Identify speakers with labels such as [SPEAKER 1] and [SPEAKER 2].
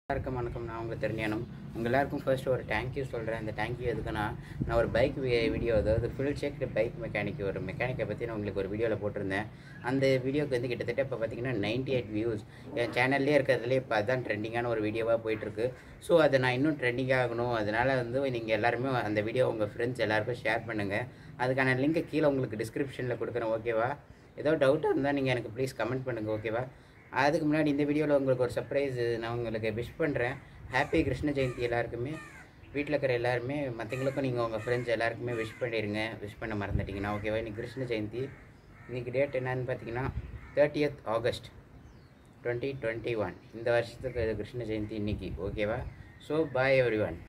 [SPEAKER 1] எல்லாருக்கும் வணக்கம் நான் உங்களுக்கு தெரிஞ்சணும் உங்கள் எல்லாருக்கும் ஃபர்ஸ்ட் ஒரு தேங்க்யூ சொல்கிறேன் அந்த தேங்க்யூ எதுக்குன்னா நான் ஒரு பைக் வீடியோ அதாவது ஃபுல் செக்டு பைக் மெக்கானிக் ஒரு மெக்கானிக்கை பற்றி நான் உங்களுக்கு ஒரு வீடியோவில் போட்டிருந்தேன் அந்த வீடியோக்கு வந்து கிட்டத்தட்ட இப்போ பார்த்தீங்கன்னா நைன்டி எயிட் வியூஸ் என் சேனல்லே இருக்கிறதுலே இப்போ அதுதான் ட்ரெண்டிங்கான ஒரு வீடியோவாக போயிட்டுருக்கு ஸோ அதை நான் இன்னும் ட்ரெண்டிங் ஆகணும் அதனால் வந்து நீங்கள் எல்லாருமே அந்த வீடியோ உங்கள் ஃப்ரெண்ட்ஸ் எல்லாருக்கும் ஷேர் பண்ணுங்கள் அதுக்கான லிங்கை கீழே உங்களுக்கு டிஸ்கிரிப்ஷனில் கொடுக்குறேன் ஓகேவா ஏதோ டவுட்டாக இருந்தால் நீங்கள் எனக்கு ப்ளீஸ் கமெண்ட் பண்ணுங்கள் ஓகேவா அதுக்கு முன்னாடி இந்த வீடியோவில் உங்களுக்கு ஒரு சர்ப்ரைஸ் நான் உங்களுக்கு விஷ் பண்ணுறேன் ஹாப்பி கிருஷ்ண ஜெயந்தி எல்லாருக்குமே வீட்டில் இருக்கிற எல்லாருமே மற்றவங்களுக்கும் நீங்கள் உங்கள் ஃப்ரெண்ட்ஸ் எல்லாருக்குமே விஷ் பண்ணிடுங்க விஷ் பண்ண மறந்துட்டீங்கன்னா ஓகேவா இன்னைக்கு கிருஷ்ண ஜெயந்தி இன்றைக்கி டேட் என்னன்னு பார்த்தீங்கன்னா thirtieth August twenty twenty one இந்த வருஷத்துக்கு இது கிருஷ்ண ஜெயந்தி இன்னைக்கு ஓகேவா ஸோ பாய் எவ்ரி ஒன்